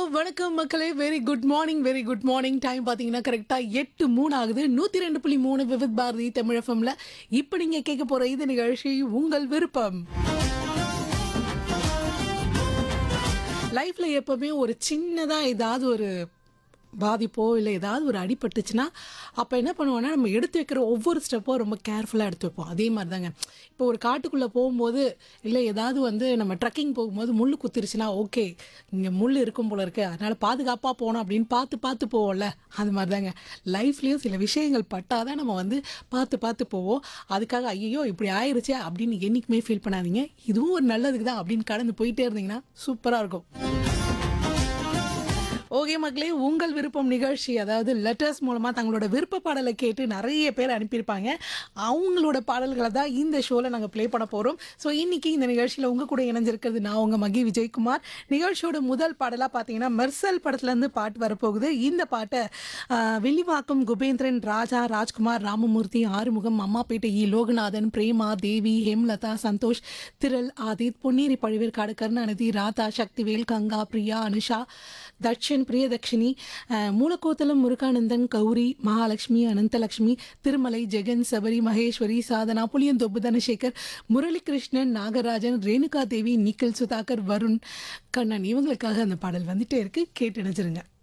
வணக்கம் மக்களே very good morning very good morning time பார்த்தீங்கன்னா கரெக்டாக எட்டு மூணு ஆகுது நூற்றி ரெண்டு புள்ளி மூணு விவித் பாரதி தமிழ் எஃப்எம்ல இப்போ நீங்கள் கேட்க போகிற இந்த நிகழ்ச்சி உங்கள் விருப்பம் லைஃப்பில் எப்போவுமே ஒரு சின்னதாக ஏதாவது ஒரு பாதிப்போ இல்லை ஏதாவது ஒரு அடிபட்டுச்சுன்னா அப்போ என்ன பண்ணுவோம்னா நம்ம எடுத்து வைக்கிற ஒவ்வொரு ஸ்டெப்போ ரொம்ப கேர்ஃபுல்லாக எடுத்து வைப்போம் அதே மாதிரி தாங்க இப்போ ஒரு காட்டுக்குள்ளே போகும்போது இல்லை ஏதாவது வந்து நம்ம ட்ரக்கிங் போகும்போது முள் குத்திருச்சுன்னா ஓகே இங்கே முள் இருக்கும் போல இருக்கு அதனால் பாதுகாப்பாக போகணும் அப்படின்னு பார்த்து பார்த்து போவோம்ல அது மாதிரி தாங்க லைஃப்லேயும் சில விஷயங்கள் பட்டால் தான் நம்ம வந்து பார்த்து பார்த்து போவோம் அதுக்காக ஐயோ இப்படி ஆயிருச்சே அப்படின்னு என்றைக்குமே ஃபீல் பண்ணாதீங்க இதுவும் ஒரு நல்லதுக்கு தான் அப்படின்னு கடந்து போயிட்டே இருந்தீங்கன்னா சூப்பராக இருக்கும் ஓகே மக்களே உங்கள் விருப்பம் நிகழ்ச்சி அதாவது லெட்டர்ஸ் மூலமாக தங்களோட விருப்ப பாடலை கேட்டு நிறைய பேர் அனுப்பியிருப்பாங்க அவங்களோட பாடல்களை தான் இந்த ஷோவில் நாங்கள் ப்ளே பண்ண போகிறோம் ஸோ இன்னைக்கு இந்த நிகழ்ச்சியில் உங்கள் கூட இணைஞ்சிருக்கிறது நான் உங்கள் மகி விஜயகுமார் நிகழ்ச்சியோட முதல் பாடலாக பார்த்தீங்கன்னா மெர்சல் படத்துலேருந்து பாட்டு வரப்போகுது இந்த பாட்டை ஆஹ், வில்லிவாக்கம் குபேந்திரன் ராஜா ராஜ்குமார் ராமமூர்த்தி ஆறுமுகம் அம்மாப்பேட்டை இ லோகநாதன் பிரேமா தேவி ஹேம்லதா சந்தோஷ் திரள் ஆதித் பொன்னேரி பழுவேற்காடு கருணாநிதி ராதா சக்திவேல் கங்கா பிரியா அனுஷா தட்சன் பிரியதக்ஷினி அஹ், மூலக்கோத்தலம் முருகானந்தன் கௌரி மகாலட்சுமி அனந்தலட்சுமி திருமலை ஜெகன் சபரி மகேஸ்வரி சாதனா புளியந்தொப்பு தனசேகர் முரளிகிருஷ்ணன் நாகராஜன் ரேணுகா தேவி நிக்கில் சுதாகர் வருண் கண்ணன் இவங்களுக்காக அந்த பாடல் வந்துட்டே இருக்கு கேட்டு நினைச்சிருங்க